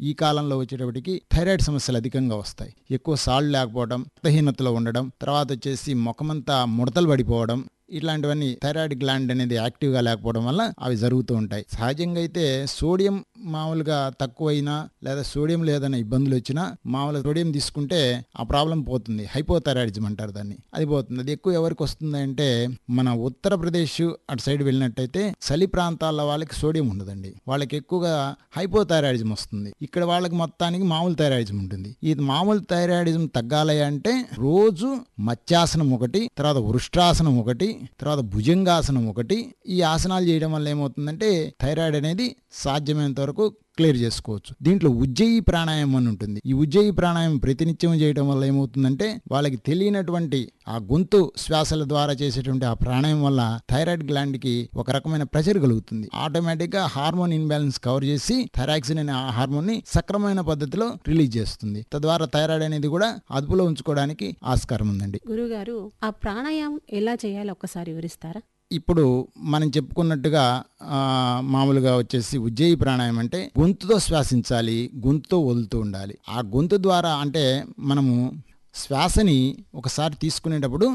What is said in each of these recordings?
ఈ కాలంలో వచ్చేటప్పటికి థైరాయిడ్ సమస్యలు అధికంగా వస్తాయి ఎక్కువ సాల్ట్ లేకపోవడం రక్తహీనతలో ఉండడం తర్వాత వచ్చేసి ముఖమంతా ముడతలు పడిపోవడం ఇట్లాంటివన్నీ థైరాయిడ్ గ్లాండ్ అనేది యాక్టివ్గా లేకపోవడం వల్ల అవి జరుగుతూ ఉంటాయి సహజంగా అయితే సోడియం మామూలుగా తక్కువైనా లేదా సోడియం లేదన్న ఇబ్బందులు వచ్చినా మామూలుగా సోడియం తీసుకుంటే ఆ ప్రాబ్లం పోతుంది హైపోథైరాయిడిజం అంటారు దాన్ని అది పోతుంది అది ఎక్కువ ఎవరికి వస్తుంది అంటే మన ఉత్తరప్రదేశ్ అటు సైడ్ వెళ్ళినట్టయితే చలి ప్రాంతాల వాళ్ళకి సోడియం ఉండదండి వాళ్ళకి ఎక్కువగా హైపోథైరాయిడిజం వస్తుంది ఇక్కడ వాళ్ళకి మొత్తానికి మామూలు థైరాయిడిజం ఉంటుంది ఈ మామూలు థైరాయిడిజం తగ్గాలి అంటే రోజు మత్స్యాసనం ఒకటి తర్వాత వృష్టాసనం ఒకటి తర్వాత భుజంగాసనం ఒకటి ఈ ఆసనాలు చేయడం వల్ల ఏమవుతుందంటే థైరాయిడ్ అనేది సాధ్యమైనంత వరకు క్లియర్ చేసుకోవచ్చు దీంట్లో ఉజ్జయి ప్రాణాయామం అని ఉంటుంది ఈ ఉజ్జయి ప్రాణాయామం ప్రతినిత్యం చేయడం వల్ల ఏమవుతుందంటే వాళ్ళకి తెలియనటువంటి ఆ గొంతు శ్వాసల ద్వారా చేసేటువంటి ఆ ప్రాణాయామం వల్ల థైరాయిడ్ గ్లాండ్ కి ఒక రకమైన ప్రెషర్ కలుగుతుంది ఆటోమేటిక్ గా హార్మోన్ ఇన్బ్యాలెన్స్ కవర్ చేసి థైరాక్సిన్ అనే ఆ హార్మోన్ ని సక్రమమైన పద్ధతిలో రిలీజ్ చేస్తుంది తద్వారా థైరాయిడ్ అనేది కూడా అదుపులో ఉంచుకోవడానికి ఆస్కారం ఉందండి గురుగారు ఆ ప్రాణాయామం ఎలా చేయాలో ఒక్కసారి వివరిస్తారా ఇప్పుడు మనం చెప్పుకున్నట్టుగా ఆ, మామూలుగా వచ్చేసి ఉజ్జయి ప్రాణాయామం అంటే గొంతుతో శ్వాసించాలి గొంతుతో వదులుతూ ఉండాలి ఆ గొంతు ద్వారా అంటే మనము శ్వాసని ఒకసారి తీసుకునేటప్పుడు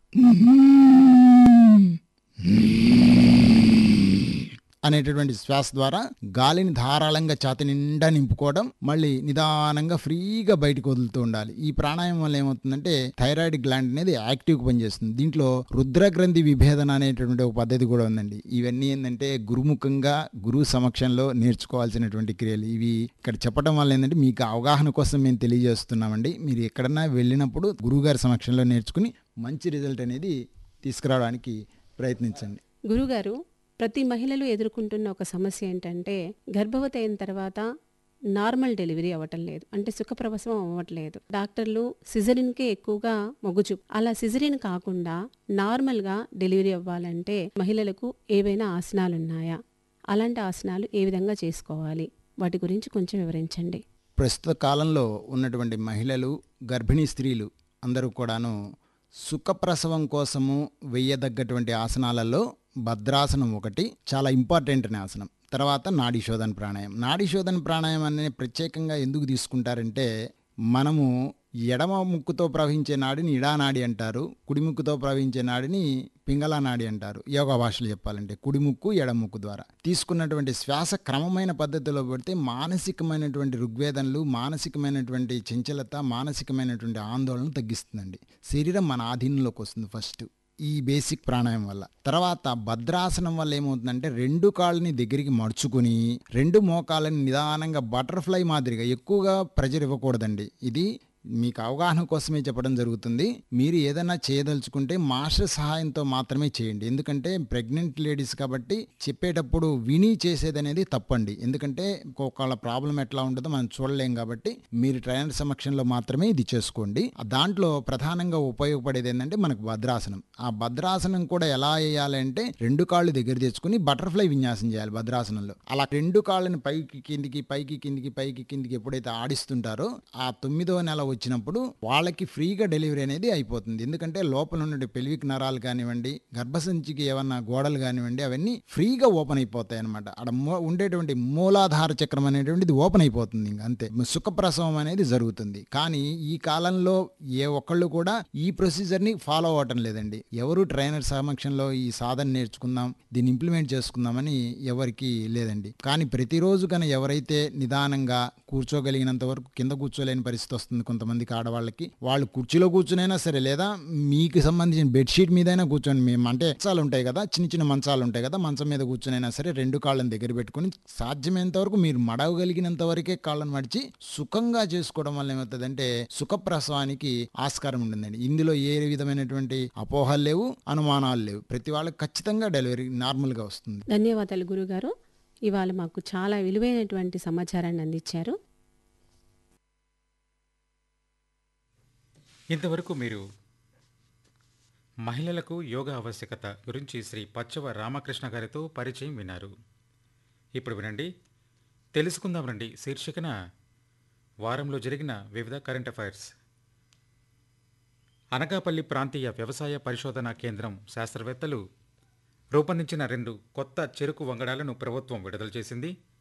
అనేటటువంటి శ్వాస ద్వారా గాలిని ధారాళంగా ఛాతి నిండా నింపుకోవడం మళ్ళీ నిదానంగా ఫ్రీగా బయటకు వదులుతూ ఉండాలి ఈ ప్రాణాయామం వల్ల ఏమవుతుందంటే థైరాయిడ్ గ్లాండ్ అనేది యాక్టివ్గా పనిచేస్తుంది దీంట్లో రుద్రగ్రంథి విభేదన అనేటటువంటి ఒక పద్ధతి కూడా ఉందండి ఇవన్నీ ఏంటంటే గురుముఖంగా గురువు సమక్షంలో నేర్చుకోవాల్సినటువంటి క్రియలు ఇవి ఇక్కడ చెప్పడం వల్ల ఏంటంటే మీకు అవగాహన కోసం మేము తెలియజేస్తున్నామండి మీరు ఎక్కడన్నా వెళ్ళినప్పుడు గురువుగారి సమక్షంలో నేర్చుకుని మంచి రిజల్ట్ అనేది తీసుకురావడానికి ప్రయత్నించండి గురుగారు ప్రతి మహిళలు ఎదుర్కొంటున్న ఒక సమస్య ఏంటంటే గర్భవతి అయిన తర్వాత నార్మల్ డెలివరీ అవ్వటం లేదు అంటే సుఖప్రవసవం అవ్వట్లేదు డాక్టర్లు సిజరిన్కే ఎక్కువగా మొగ్గు చూపు అలా సిజరిన్ కాకుండా నార్మల్గా డెలివరీ అవ్వాలంటే మహిళలకు ఏవైనా ఆసనాలు ఉన్నాయా అలాంటి ఆసనాలు ఏ విధంగా చేసుకోవాలి వాటి గురించి కొంచెం వివరించండి ప్రస్తుత కాలంలో ఉన్నటువంటి మహిళలు గర్భిణీ స్త్రీలు అందరూ కూడాను సుఖప్రసవం కోసము వెయ్యదగ్గటువంటి ఆసనాలలో భద్రాసనం ఒకటి చాలా ఇంపార్టెంట్ అనే ఆసనం తర్వాత నాడీ శోధన ప్రాణాయామం నాడీ శోధన ప్రాణాయామం అనేది ప్రత్యేకంగా ఎందుకు తీసుకుంటారంటే మనము ఎడమ ముక్కుతో ప్రవహించే నాడిని ఇడానాడి అంటారు కుడి ముక్కుతో ప్రవహించే నాడిని పింగళా నాడి అంటారు యోగా భాషలో చెప్పాలంటే కుడి ముక్కు ఎడమ ముక్కు ద్వారా తీసుకున్నటువంటి శ్వాస క్రమమైన పద్ధతిలో పెడితే మానసికమైనటువంటి ఋగ్వేదనలు మానసికమైనటువంటి చంచలత మానసికమైనటువంటి ఆందోళన తగ్గిస్తుందండి శరీరం మన ఆధీనంలోకి వస్తుంది ఫస్ట్ ఈ బేసిక్ ప్రాణాయామం వల్ల తర్వాత భద్రాసనం వల్ల ఏమవుతుందంటే రెండు కాళ్ళని దగ్గరికి మడుచుకుని రెండు మోకాళ్ళని నిదానంగా బటర్ఫ్లై మాదిరిగా ఎక్కువగా ప్రెజర్ ఇవ్వకూడదండి ఇది మీకు అవగాహన కోసమే చెప్పడం జరుగుతుంది మీరు ఏదైనా చేయదలుచుకుంటే మాస్టర్ సహాయంతో మాత్రమే చేయండి ఎందుకంటే ప్రెగ్నెంట్ లేడీస్ కాబట్టి చెప్పేటప్పుడు విని చేసేది అనేది తప్పండి ఎందుకంటే ఒక్కొక్కళ్ళ ప్రాబ్లం ఎట్లా ఉంటుందో మనం చూడలేం కాబట్టి మీరు ట్రైనర్ సమక్షంలో మాత్రమే ఇది చేసుకోండి ఆ దాంట్లో ప్రధానంగా ఉపయోగపడేది ఏంటంటే మనకు భద్రాసనం ఆ భద్రాసనం కూడా ఎలా వేయాలి అంటే రెండు కాళ్ళు దగ్గర తెచ్చుకుని బటర్ఫ్లై విన్యాసం చేయాలి భద్రాసనంలో అలా రెండు కాళ్ళని పైకి కిందికి పైకి కిందికి పైకి కిందికి ఎప్పుడైతే ఆడిస్తుంటారో ఆ తొమ్మిదో నెల వచ్చినప్పుడు వాళ్ళకి ఫ్రీగా డెలివరీ అనేది అయిపోతుంది ఎందుకంటే లోపల ఉన్న పెల్విక్ నరాలు కానివ్వండి గర్భసంచికి ఏమన్నా గోడలు కానివ్వండి అవన్నీ ఫ్రీగా ఓపెన్ అయిపోతాయి అనమాట అక్కడ మూ- ఉండేటువంటి మూలాధార చక్రం అనేటువంటిది ఓపెన్ అయిపోతుంది ఇంక అంతే సుఖప్రసవం అనేది జరుగుతుంది కానీ ఈ కాలంలో ఏ ఒక్కళ్ళు కూడా ఈ ప్రొసీజర్ని ఫాలో అవ్వటం లేదండి ఎవరు ట్రైనర్ సమక్షంలో ఈ సాధన నేర్చుకుందాం దీన్ని ఇంప్లిమెంట్ చేసుకుందామని ఎవరికి లేదండి కానీ ప్రతిరోజు కనుక ఎవరైతే నిదానంగా కూర్చోగలిగినంత వరకు కింద కూర్చోలేని పరిస్థితి వస్తుంది కొంతమందికి ఆడవాళ్ళకి వాళ్ళు కుర్చీలో కూర్చునైనా సరే లేదా మీకు సంబంధించిన బెడ్షీట్ మీదైనా కూర్చొని మేము అంటే మంచాలు ఉంటాయి కదా చిన్న చిన్న మంచాలు ఉంటాయి కదా మంచం మీద కూర్చునైనా సరే రెండు కాళ్ళని దగ్గర పెట్టుకుని సాధ్యమైనంత వరకు మీరు మడవగలిగినంత వరకే కాళ్ళని మడిచి సుఖంగా చేసుకోవడం వల్ల ఏమవుతుందంటే సుఖప్రసవానికి ఆస్కారం ఉంటుందండి ఇందులో ఏ విధమైనటువంటి అపోహలు లేవు అనుమానాలు లేవు ప్రతి వాళ్ళకి ఖచ్చితంగా డెలివరీ నార్మల్గా వస్తుంది ధన్యవాదాలు గురుగారు ఇవాళ మాకు చాలా విలువైనటువంటి సమాచారాన్ని అందించారు ఇంతవరకు మీరు మహిళలకు యోగా ఆవశ్యకత గురించి శ్రీ పచ్చవ రామకృష్ణ గారితో పరిచయం విన్నారు ఇప్పుడు వినండి తెలుసుకుందాం రండి శీర్షికన వారంలో జరిగిన వివిధ కరెంట్ అఫైర్స్ అనకాపల్లి ప్రాంతీయ వ్యవసాయ పరిశోధనా కేంద్రం శాస్త్రవేత్తలు రూపొందించిన రెండు కొత్త చెరుకు వంగడాలను ప్రభుత్వం విడుదల చేసింది